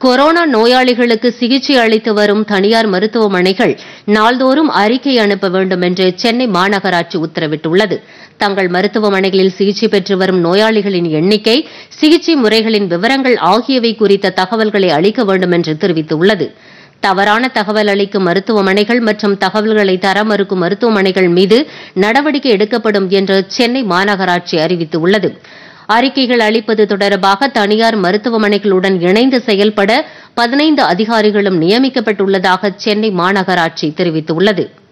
corona நோயாளிகளுக்கு சிகிச்சை அளித்து வரும் தனியார் மருத்துவமனைகள் நாள்தோறும் அறிக்கை அனுப்ப வேண்டும் என்று சென்னை மாநகராட்சி உத்தரவிட்டுள்ளது தங்கள் மருத்துவமனைகளில் சிகிச்சை பெற்று வரும் நோயாளிகளின் எண்ணிக்கை சிகிச்சை முறைகளின் விவரங்கள் ஆகியவை குறித்த தகவல்களை அளிக்க வேண்டும் என்று தெரிவித்துள்ளது தவறான தகவல் அளிக்கும் மருத்துவமனைகள் மற்றும் தகவல்களை தர மறுக்கும் மருத்துவமனைகள் மீது நடவடிக்கை எடுக்கப்படும் என்று சென்னை மாநகராட்சி அறிவித்துள்ளது அறிக்கைகள் அளிப்பது தொடர்பாக தனியார் மருத்துவமனைகளுடன் இணைந்து செயல்பட பதினைந்து அதிகாரிகளும் நியமிக்கப்பட்டுள்ளதாக சென்னை மாநகராட்சி தெரிவித்துள்ளது